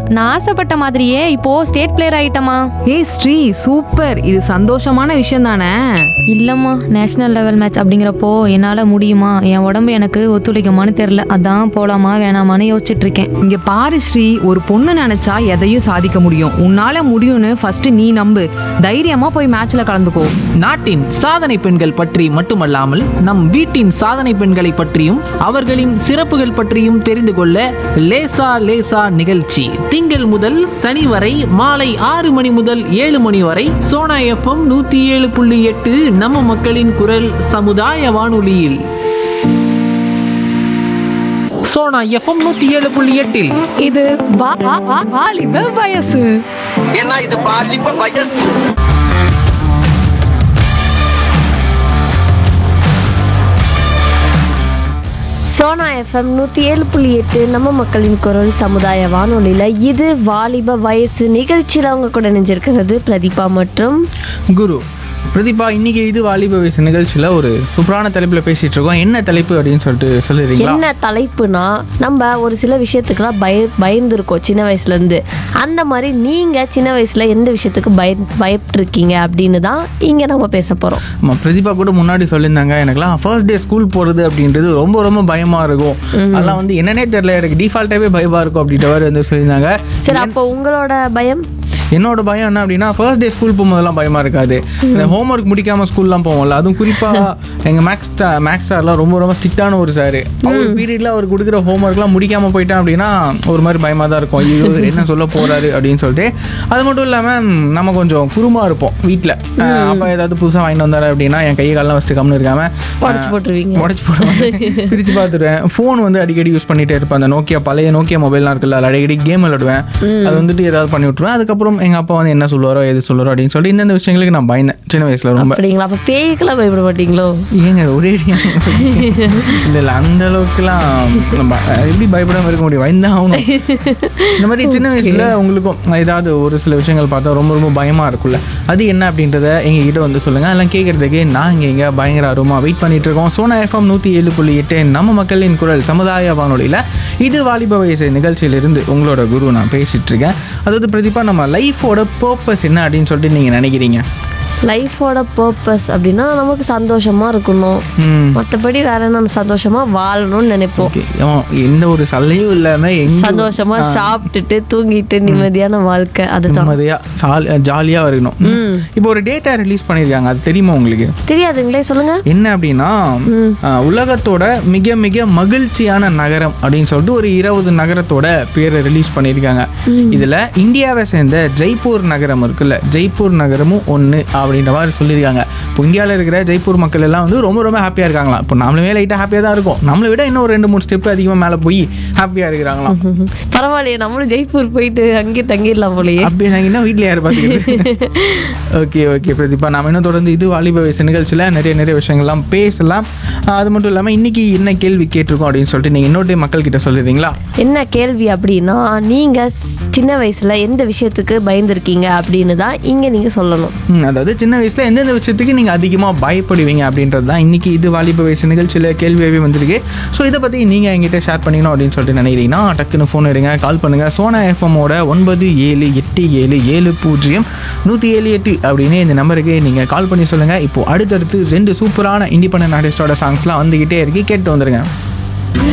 நான் ஆசைப்பட்ட மாதிரியே இப்போ ஸ்டேட் பிளேயர் ஆயிட்டமா ஏய் ஸ்ரீ சூப்பர் இது சந்தோஷமான விஷயம் தானே இல்லம்மா நேஷனல் லெவல் மேட்ச் அப்படிங்கிறப்போ என்னால முடியுமா என் உடம்பு எனக்கு ஒத்துழைக்குமான்னு தெரியல அதான் போலாமா வேணாமான்னு யோசிச்சுட்டு இருக்கேன் இங்க பாரு ஸ்ரீ ஒரு பொண்ணு நினைச்சா எதையும் சாதிக்க முடியும் உன்னால முடியும்னு ஃபர்ஸ்ட் நீ நம்பு தைரியமா போய் மேட்ச்ல கலந்துக்கோ நாட்டின் சாதனை பெண்கள் பற்றி மட்டுமல்லாமல் நம் வீட்டின் சாதனை பெண்களை பற்றியும் அவர்களின் சிறப்புகள் பற்றியும் தெரிந்து கொள்ள லேசா லேசா நிகழ்ச்சி திங்கள் முதல் சனி வரை மாலை ஆறு மணி முதல் ஏழு மணி வரை சோனா எஃப்எம் நூத்தி ஏழு புள்ளி எட்டு நம்ம மக்களின் குரல் சமுதாய வானொலியில் சோனா எஃப்எம் நூத்தி ஏழு புள்ளி எட்டில் இது வாலிப வயசு ஏன்னா இது பாலிப்ப வயசு சோனா எஃப்எம் நூற்றி ஏழு புள்ளி எட்டு நம்ம மக்களின் குரல் சமுதாய வானொலியில் இது வாலிப வயசு நிகழ்ச்சியில் அவங்க கூட நினைஞ்சிருக்கிறது பிரதீபா மற்றும் குரு பிரதீபா இன்னைக்கு இது வாலிப வயசு நிகழ்ச்சியில் ஒரு சூப்பரான தலைப்பில் பேசிட்டு இருக்கோம் என்ன தலைப்பு அப்படின்னு சொல்லிட்டு சொல்லிடுறீங்களா என்ன தலைப்புனா நம்ம ஒரு சில விஷயத்துக்குலாம் பய பயந்துருக்கோம் சின்ன வயசுலேருந்து அந்த மாதிரி நீங்கள் சின்ன வயசில் எந்த விஷயத்துக்கு பய பயப்பட்டிருக்கீங்க அப்படின்னு தான் இங்கே நம்ம பேச போகிறோம் ஆமாம் பிரதீபா கூட முன்னாடி சொல்லியிருந்தாங்க எனக்குலாம் ஃபர்ஸ்ட் டே ஸ்கூல் போகிறது அப்படின்றது ரொம்ப ரொம்ப பயமாக இருக்கும் அதெல்லாம் வந்து என்னன்னே தெரியல எனக்கு டிஃபால்ட்டாகவே பயமாக இருக்கும் அப்படின்ற மாதிரி வந்து சொல்லியிருந்தாங்க சரி அப்போ உங்களோட பயம் என்னோட பயம் என்ன அப்படின்னா ஃபர்ஸ்ட் டே ஸ்கூல் போகும்போதெல்லாம் பயமாக இருக்காது இந்த ஹோம்ஒர்க் முடிக்காமல் ஸ்கூல்லாம் போவோம்ல அதுவும் குறிப்பாக எங்கள் மேக்ஸ் மேக்ஸ் சார்லாம் ரொம்ப ரொம்ப ஸ்ட்ரிக்டான ஒரு சார் அவர் பீரியடில் அவர் கொடுக்குற ஹோம்ஒர்க்லாம் முடிக்காமல் போயிட்டான் அப்படின்னா ஒரு மாதிரி பயமாக தான் இருக்கும் ஐயோ இவர் என்ன சொல்ல போகிறாரு அப்படின்னு சொல்லிட்டு அது மட்டும் இல்லாமல் நம்ம கொஞ்சம் குருமா இருப்போம் வீட்டில் அப்பா ஏதாவது புதுசாக வாங்கிட்டு வந்தாரு அப்படின்னா என் கையை காலெல்லாம் வச்சுட்டு கம்னு இருக்காம உடச்சு போட்டுருவீங்க உடச்சு போடுவேன் பிரித்து பார்த்துருவேன் ஃபோன் வந்து அடிக்கடி யூஸ் பண்ணிட்டே இருப்பேன் அந்த நோக்கியா பழைய நோக்கியா மொபைல்லாம் இருக்குல்ல அதில் அடிக்கடி கேம் விளையாடுவேன் அது வந்துட்டு ஏதாவது பண்ணி விட்ருவேன் அதுக்கப்புறம் எங்கள் அப்பா வந்து என்ன சொல்லுவாரோ எது சொல்லுவாரோ அப்படின்னு சொல்லிட்டு இந்தந்த விஷயங்களுக்கு நான் பயந்தேன் சின்ன வயசில் ரொம்ப அப்படிங்களா அப்போ பேய்க்கெல்லாம் பயப்பட மாட்டீங்களோ ஏங்க ஒரே இல்லை இல்லை அந்த அளவுக்குலாம் நம்ம எப்படி பயப்படாமல் இருக்க முடியும் பயந்தான் ஆகணும் இந்த மாதிரி சின்ன வயசில் உங்களுக்கும் ஏதாவது ஒரு சில விஷயங்கள் பார்த்தா ரொம்ப ரொம்ப பயமாக இருக்கும்ல அது என்ன அப்படின்றத எங்ககிட்ட வந்து சொல்லுங்கள் அதெல்லாம் கேட்குறதுக்கு நாங்கள் இங்கே பயங்கர ஆர்வமாக வெயிட் பண்ணிட்டு இருக்கோம் சோனா எஃப்எம் நூற்றி ஏழு புள்ளி எட்டு நம்ம மக்களின் குரல் சமுதாய வானொலியில் இது வாலிப வயசு நிகழ்ச்சியிலிருந்து உங்களோட குரு நான் பேசிட்டு இருக்கேன் அதாவது பிரதீபா நம்ம லைஃபோட பர்பஸ் என்ன அப்படின்னு சொல்லிட்டு நீங்கள் நினைக்கிறீங்க லைஃபோட பர்பஸ் அப்படின்னா நமக்கு சந்தோஷமா இருக்கணும் ம் மற்றபடி வேற என்ன சந்தோஷமா வாழணும்னு நினைப்போம் ஓகே எந்த ஒரு சல்லையும் இல்லாமல் எங்க சந்தோஷமா சாப்பிட்டுட்டு தூங்கிட்டு நிம்மதியான வாழ்க்கை அதுதான் நிம்மதியாக ஜாலியாக இருக்கணும் இப்போ ஒரு டேட்டா ரிலீஸ் பண்ணியிருக்காங்க அது தெரியுமா உங்களுக்கு தெரியாதுங்களே சொல்லுங்க என்ன அப்படின்னா ஆஹ், உலகத்தோட மிக மிக மகிழ்ச்சியான நகரம் அப்படின்னு சொல்லிட்டு ஒரு இருபது நகரத்தோட பேரை ரிலீஸ் பண்ணியிருக்காங்க இதில் இந்தியாவை சேர்ந்த ஜெய்ப்பூர் நகரம் இருக்குல்ல ஜெய்ப்பூர் நகரமும் ஒன்று அப்படின்ற மாதிரி சொல்லியிருக்காங்க இப்போ இந்தியாவில் இருக்கிற ஜெய்ப்பூர் மக்கள் எல்லாம் வந்து ரொம்ப ரொம்ப ஹாப்பியாக இருக்காங்களாம் இப்போ நம்மளுமே லைட்டாக ஹாப்பியாக தான் இருக்கும் நம்மளை விட இன்னும் ஒரு ரெண்டு மூணு ஸ்டெப் அதிகமாக மேலே போய் ஹாப்பியாக இருக்கிறாங்களாம் பரவாயில்லையே நம்மளும் ஜெய்ப்பூர் போயிட்டு அங்கேயே தங்கிடலாம் போலயே அப்படியே நாங்கள் இன்னும் வீட்டில் யார் பார்த்துக்கிறது ஓகே ஓகே பிரதீபா நாம இன்னும் தொடர்ந்து இது வாலிப வயசு நிகழ்ச்சியில் நிறைய நிறைய விஷயங்கள்லாம் பேசலாம் ஆஹ் அது மட்டும் இல்லாமல் இன்னைக்கு என்ன கேள்வி கேட்டிருக்கோம் அப்படின்னு சொல்லிட்டு நீங்கள் இன்னொரு மக்கள் கிட்ட சொல்லிடுறீங்களா என்ன கேள்வி அப்படின்னா நீங்க சின்ன வயசுல எந்த விஷயத்துக்கு பயந்துருக்கீங்க அப்படின்னு தான் இங்க நீங்க சொல்லணும் ம், அதாவது சின்ன வயசில் எந்தெந்த விஷயத்துக்கு நீங்கள் அதிகமாக பயப்படுவீங்க அப்படின்றது தான் இன்னைக்கு இது வாலிப வயசு நிகழ்ச்சியில் கேள்வியாகவே வந்திருக்கு ஸோ இதை பற்றி நீங்கள் என்கிட்ட ஷேர் பண்ணிக்கணும் அப்படின்னு சொல்லிட்டு நினைக்கிறீங்கன்னா டக்குன்னு ஃபோன் எடுங்க கால் பண்ணுங்கள் சோனா எஃப்எம்மோட ஒன்பது ஏழு எட்டு ஏழு ஏழு பூஜ்ஜியம் நூற்றி ஏழு எட்டு அப்படின்னு இந்த நம்பருக்கு நீங்கள் கால் பண்ணி சொல்லுங்கள் இப்போது அடுத்தடுத்து ரெண்டு சூப்பரான இண்டிபெண்டன்ட் ஆர்டிஸ்டோட சாங்ஸ்லாம் வந்துக்கிட்டே இருக்கு கேட்டு வந்துருங்க